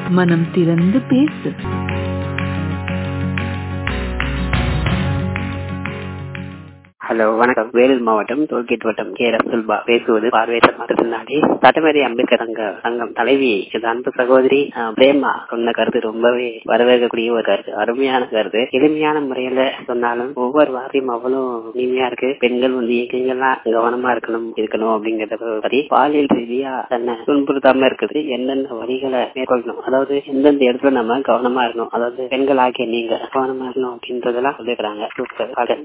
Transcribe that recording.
மனம் திறந்து பேசு ஹலோ வணக்கம் வேலூர் மாவட்டம் டோல்கேட் வட்டம் கே ரசுல்பா பேசுவது பார்வையற்ற மாற்றுத்திறனாளி சட்டமேதை அம்பேத்கர் சங்க சங்கம் தலைவி எனது அன்பு சகோதரி அஹ், பிரேமா சொன்ன கருத்து ரொம்பவே வரவேற்கக்கூடிய ஒரு கருத்து அருமையான கருத்து எளிமையான முறையில சொன்னாலும் ஒவ்வொரு வார்த்தையும் அவ்வளவு இனிமையா இருக்கு பெண்கள் வந்து எங்கெங்கெல்லாம் கவனமா இருக்கணும் இருக்கணும் அப்படிங்கறத பத்தி பாலியல் ரீதியா தன்னை துன்புறுத்தாம இருக்குது என்னென்ன வழிகளை மேற்கொள்ளணும் அதாவது எந்தெந்த இடத்துல நம்ம கவனமா இருக்கணும் அதாவது பெண்கள் ஆகிய நீங்க கவனமா இருக்கணும் அப்படின்றதெல்லாம் சொல்லிருக்காங்க சூப்பர்